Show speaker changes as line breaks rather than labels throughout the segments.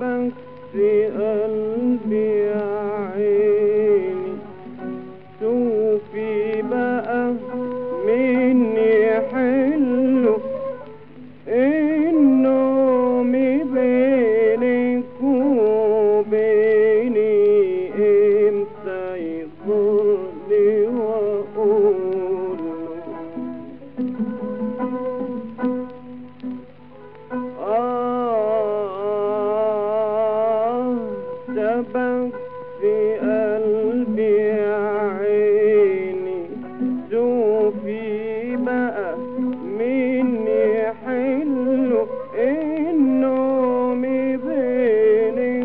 بس قلبي يا عيني شوفي بقى مين يحله النوم بينك وبيني امتى يخرني واقول آه شبك في قلبي يا عيني شوفي بقى مين يحله النوم بينك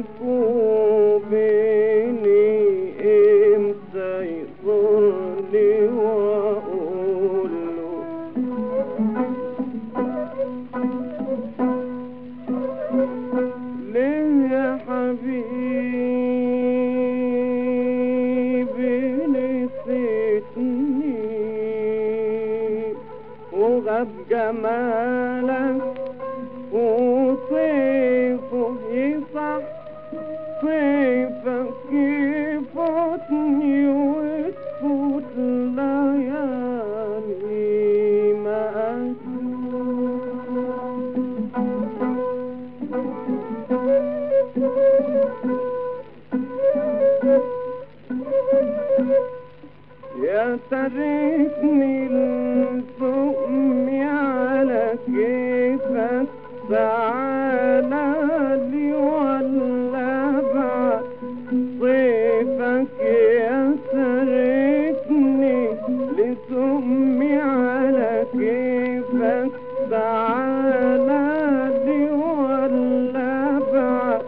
وبيني امتى يخرني واقول له ليه يا حبيبي نسيتني وغاب جمالك وصيفه يصح صيفك يفوتني وتفوت ليالي ما يا تركني الفؤم على كيفك تعالى لي ولا بعد صيفك يا تركني لتؤمي على كيفك تعالى لي ولا بعد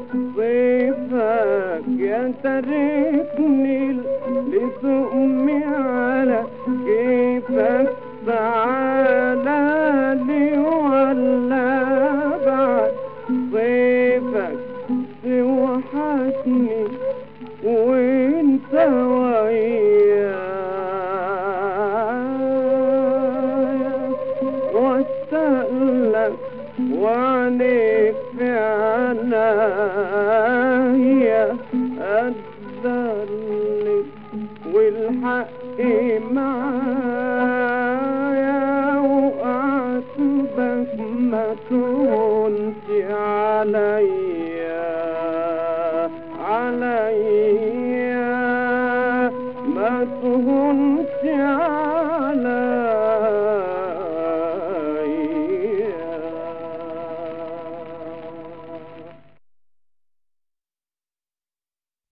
صيفك يا تركني لتؤمي على كيفك تعالى لي ولا بعد صيفك توحشني وانت ويايا واشتاق لك وعليك في عنايا أدلك والحق معايا وأعتبك ما تهونش عليا عليا ما تهونش عليا